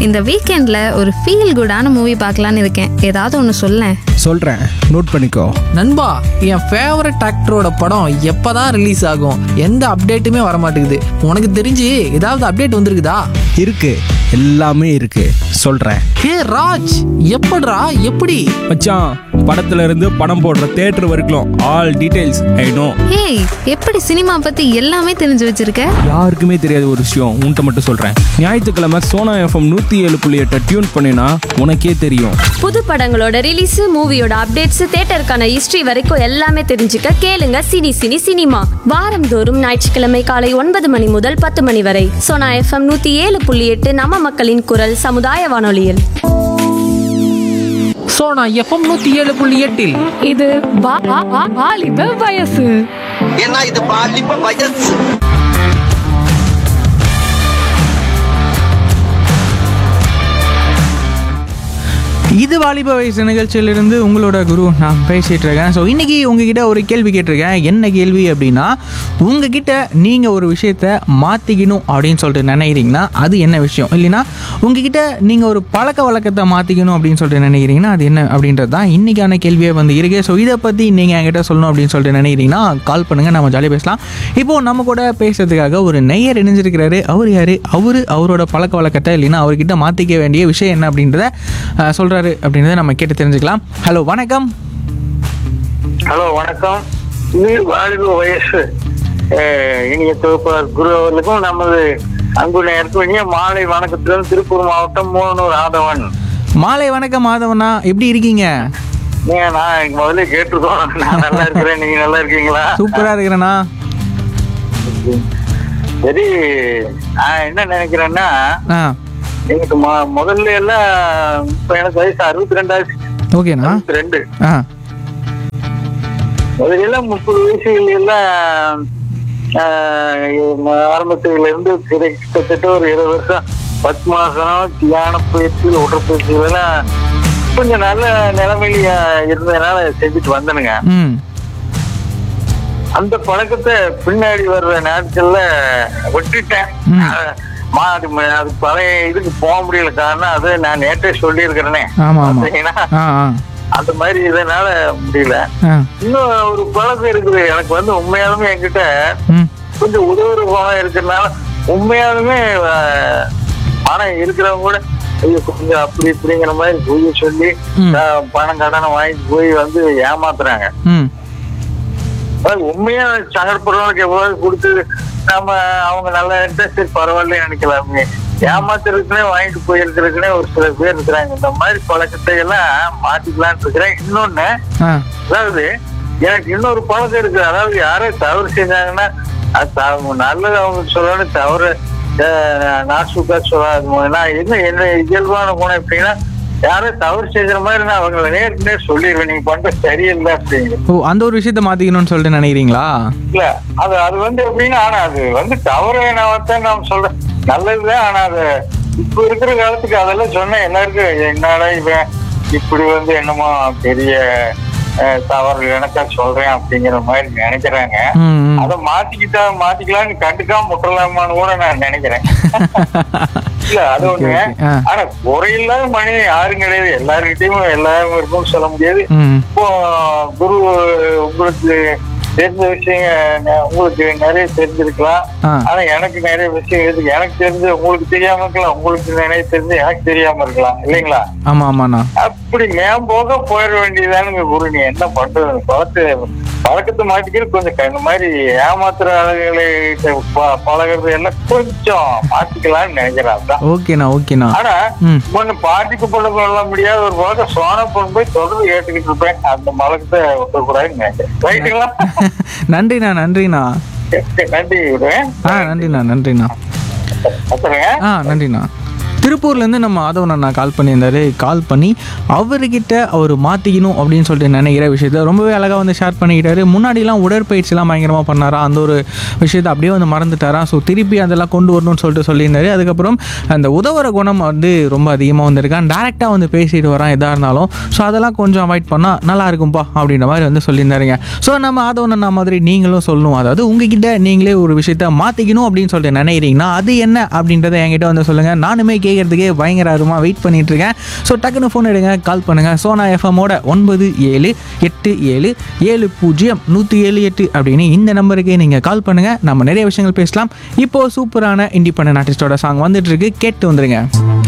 இந்த வீக்கெண்டில் ஒரு ஃபீல் குடான மூவி பார்க்கலான்னு இருக்கேன் ஏதாவது ஒன்று சொல்லேன் சொல்கிறேன் நோட் பண்ணிக்கோ நண்பா என் ஃபேவரட் ஆக்டரோட படம் எப்பதான் ரிலீஸ் ஆகும் எந்த அப்டேட்டுமே வர மாட்டேங்குது உனக்கு தெரிஞ்சு ஏதாவது அப்டேட் வந்திருக்குதா இருக்கு எல்லாமே இருக்கு சொல்கிறேன் ஹே ராஜ் எப்படிடா எப்படி மச்சான் படத்துல இருந்து படம் போடுற தேட்டர் வரைக்கும் ஆல் டீடைல்ஸ் ஐ நோ ஏய் எப்படி சினிமா பற்றி எல்லாமே தெரிஞ்சு வச்சிருக்க யாருக்குமே தெரியாத ஒரு விஷயம் உன்கிட்ட மட்டும் சொல்கிறேன் ஞாயிற்றுக்கிழமை சோனா எஃப்எம் நூற்றி ஏழு புள்ளி எட்டை டியூன் பண்ணினா உனக்கே தெரியும் புது படங்களோட ரிலீஸ் மூவியோட அப்டேட்ஸ் தேட்டருக்கான ஹிஸ்டரி வரைக்கும் எல்லாமே தெரிஞ்சுக்க கேளுங்க சினி சினி சினிமா வாரந்தோறும் ஞாயிற்றுக்கிழமை காலை ஒன்பது மணி முதல் பத்து மணி வரை சோனா எஃப்எம் நூத்தி ஏழு புள்ளி எட்டு நம்ம மக்களின் குரல் சமுதாய வானொலியில் ஸோ நான் எஃப்எம் நூற்றி ஏழு புள்ளி எட்டில் இது வா- வா- வா- வாலிப வயசு ஏன்னா இது பாலிப்ப வயசு இது வாலிப வயசு நிகழ்ச்சியிலிருந்து உங்களோட குரு நான் பேசிகிட்டு இருக்கேன் ஸோ இன்றைக்கி உங்ககிட்ட ஒரு கேள்வி கேட்டிருக்கேன் என்ன கேள்வி அப்படின்னா உங்ககிட்ட நீங்கள் ஒரு விஷயத்த மாற்றிக்கணும் அப்படின்னு சொல்லிட்டு நினைக்கிறீங்கன்னா அது என்ன விஷயம் இல்லைன்னா உங்ககிட்ட நீங்கள் ஒரு பழக்க வழக்கத்தை மாற்றிக்கணும் அப்படின்னு சொல்லிட்டு நினைக்கிறீங்கன்னா அது என்ன அப்படின்றது தான் இன்றைக்கான கேள்வியே வந்து இருக்கு ஸோ இதை பற்றி நீங்கள் என்கிட்ட சொல்லணும் அப்படின்னு சொல்லிட்டு நினைக்கிறீங்கன்னா கால் பண்ணுங்கள் நம்ம ஜாலியாக பேசலாம் இப்போது நம்ம கூட பேசுறதுக்காக ஒரு நெய்யர் இணைஞ்சிருக்கிறாரு அவர் யார் அவர் அவரோட பழக்க வழக்கத்தை இல்லைன்னா அவர்கிட்ட மாற்றிக்க வேண்டிய விஷயம் என்ன அப்படின்றத அஹ், சொல்றாரு அப்படின்றத நம்ம கேட்டு தெரிஞ்சுக்கலாம் ஹலோ வணக்கம் ஹலோ வணக்கம் இது வாலிப வயசு அஹ், இனிய தொகுப்பாளர் குரு அவர்களுக்கும் நமது அன்பு நேரத்துக்கு இனிய மாலை வணக்கத்துடன் திருப்பூர் மாவட்டம் மூணூர் ஆதவன் மாலை வணக்கம் மாதவனா எப்படி இருக்கீங்க நீங்க நான் இங்க முதல்ல கேட்டிருக்கோம் நான் நல்லா இருக்கிறேன் நீங்க நல்லா இருக்கீங்களா சூப்பரா இருக்கிறேண்ணா சரி நான் என்ன நினைக்கிறேன்னா ஆ எனக்கு மொ- முதல்ல எல்லாம் இப்ப எனக்கு வயசு அறுபத்தி ரெண்டாயிரத்தி ஓகேண்ணா அறுபத்தி ரெண்டு ஆ முதல்ல எல்லாம் முப்பது வயசுல எல்லாம் ஆஹ், ஆரம்பத்துல இருந்து கிட்ட- கிட்டத்தட்ட ஒரு இருபது வருஷம் பத்மாசனம் தியான பயிற்சி உடற்பயிற்சிகள் எல்லாம் கொஞ்சம் நல்ல நிலைமையில இருந்ததுனால செஞ்சுட்டு வந்தனுங்க ம் அந்த பழக்கத்தை பின்னாடி வர்ற நாட்கள்ல விட்டுட்டேன் ம். ஆஹ், மா அது ம- அது பழைய இதுக்கு போக முடியல காரணம் அது நான் நேற்றே சொல்லியிருக்கிறேனே ஆமா ஆமா பார்த்தீங்கன்னா, ஆ ஆ அந்த மாதிரி இதனால முடியல ஆ இன்னும் ஒரு பழக்கம் இருக்குது எனக்கு வந்து உண்மையாலுமே என்கிட்ட ம் கொஞ்சம் உதவுற குணம் இருக்கிறதுனால உண்மையாலுமே அஹ், பணம் இருக்கிறவங்க கூட ஐயோ கொஞ்சம் அப்படி இப்படிங்கிற மாதிரி பொய்ய சொல்லி ம். அஹ், பணம் கடனை வாங்கிட்டு போய் வந்து ஏமாத்துறாங்க ம் அதாவது உண்மையா சங்கடப்படுறவங்களுக்கு எவ்வளவு கொடுத்து நம்ம அவங்க நல்லா இருந்தா சரி பரவாயில்ல நினைக்கலாமே ஏமாத்துறதுக்குனே வாங்கிட்டு போயிருக்கிறதுக்குனே ஒரு சில பேர் இருக்கிறாங்க இந்த மாதிரி பழக்கத்தை எல்லாம் மாத்திக்கலாம்னு இருக்கிறேன் இன்னொன்னு ஆ அதாவது எனக்கு இன்னொரு பழக்கம் இருக்கு அதாவது யாரோ தவறு செஞ்சாங்கன்னா அது த- நல்லது அவங்க சொல்லணும் தவறு அஹ், நாசுக்கா சொல்லாது நான் என்ன என்ன இயல்பான குணம் எப்படின்னா யாரோ தவறு செஞ்ச மாதிரி நான் அவங்களை நேருக்கு நேர் சொல்லிடுவேன் நீங்க பண்றது சரியில்லை அப்படிங்க ஓ அந்த ஒரு விஷயத்த மாற்றிக்கணும்னு சொல்லிட்டு நினைக்கிறீங்களா இல்ல அது அது வந்து எப்படின்னா ஆனா அது வந்து தவறு நான் நாம் சொல்றேன் நல்லதுதான் ஆனா அது இப்ப இருக்கிற காலத்துக்கு அதெல்லாம் சொன்னா எல்லாருக்கும் என்னடா இவன் இப்படி வந்து என்னமோ பெரிய அஹ், தவறு எனக்கா சொல்றேன் அப்படிங்கிற மாதிரி நினைக்கிறாங்க ம் ம். அதை மாத்திக்கிட்டா மாத்திக்கலாம்னு கண்டுக்காம முட்டலாமான்னு கூட நான் நினைக்கிறேன் இல்ல அது ஒண்ணு Okay, okay. ஆ. ஆனா குறையில்லாத மனிதன் யாரும் கிடையாது எல்லாருக்கிட்டையும் எல்லாரும் இருக்கும்னு சொல்ல முடியாது ம் இப்போ குரு உங்களுக்கு தெரிஞ்ச விஷயம் ந- உங்களுக்கு நிறைய தெரிஞ்சிருக்கலாம் ஆ. ஆனா எனக்கு நிறைய விஷயம் இருக்கு எனக்கு தெரிஞ்சு உங்களுக்கு தெரியாம இருக்கலாம் உங்களுக்கு நிறைய தெரிஞ்சு எனக்கு தெரியாம இருக்கலாம் இல்லைங்களா ஆமாம் ஆமாண்ணா அப்படி மேம்போக போயிட வேண்டியதானுங்க குரு நீ என்ன பண்றது பழத்தை பழக்கத்தை மாட்டிக்கிட்டு கொஞ்சம் க- இந்த மாதிரி ஏமாத்துற ஆளுகளை ப- பழகுறது எல்லாம் கொஞ்சம் மாத்திக்கலாம்னு நினைக்கிறேன் அதான் ஓகேண்ணா ஓகேண்ணா ஆனா ம் ஒண்ணு பாதிக்கு கொள்ள கொள்ள முடியாத ஒரு பழக்கம் சோனா பொண்ணு போய் தொடர்ந்து கேட்டுக்கிட்டு இருப்பேன் அந்த பழக்கத்தை விட்டுக்கூடாதுன்னு நினைக்கிறேன் ரைட்டுங்களா நன்றிண்ணா நன்றிண்ணா நன்றி விடுவேன் ஆ நன்றிண்ணா நன்றிண்ணா அப்புறங்க ஆ நன்றிண்ணா திருப்பூர்லேருந்து நம்ம ஆதவன் அண்ணா கால் பண்ணியிருந்தாரு கால் பண்ணி அவர்கிட்ட அவர் மாற்றிக்கணும் அப்படின்னு சொல்லிட்டு நினைக்கிற விஷயத்த ரொம்பவே அழகாக வந்து ஷேர் பண்ணிக்கிட்டாரு முன்னாடிலாம் உடற்பயிற்சிலாம் பயங்கரமாக பண்ணாரா அந்த ஒரு விஷயத்தை அப்படியே வந்து மறந்துட்டாரா ஸோ திருப்பி அதெல்லாம் கொண்டு வரணும்னு சொல்லிட்டு சொல்லியிருந்தாரு அதுக்கப்புறம் அந்த உதவுற குணம் வந்து ரொம்ப அதிகமாக வந்திருக்கான் டேரெக்டாக வந்து பேசிட்டு வரான் எதாக இருந்தாலும் ஸோ அதெல்லாம் கொஞ்சம் அவாய்ட் பண்ணால் நல்லா இருக்கும்பா அப்படின்ற மாதிரி வந்து சொல்லியிருந்தாருங்க ஸோ நம்ம ஆதவன் அண்ணா மாதிரி நீங்களும் சொல்லணும் அதாவது உங்ககிட்ட நீங்களே ஒரு விஷயத்த மாற்றிக்கணும் அப்படின்னு சொல்லிட்டு நினைக்கிறீங்கன்னா அது என்ன அப்படின்றத என்கிட்ட வந்து சொல்லுங்கள் நானுமே கேட்க கேட்கறதுக்கே பயங்கர ஆர்வமாக வெயிட் பண்ணிட்டு இருக்கேன் ஸோ டக்குன்னு ஃபோன் எடுங்க கால் பண்ணுங்கள் சோனா எஃப்எம்மோட ஒன்பது ஏழு எட்டு ஏழு ஏழு பூஜ்ஜியம் நூற்றி ஏழு எட்டு அப்படின்னு இந்த நம்பருக்கு நீங்கள் கால் பண்ணுங்கள் நம்ம நிறைய விஷயங்கள் பேசலாம் இப்போ சூப்பரான இண்டிபெண்டன்ட் ஆர்டிஸ்டோட சாங் வந்துட்டு இருக்கு கேட்டு வந்துருங்க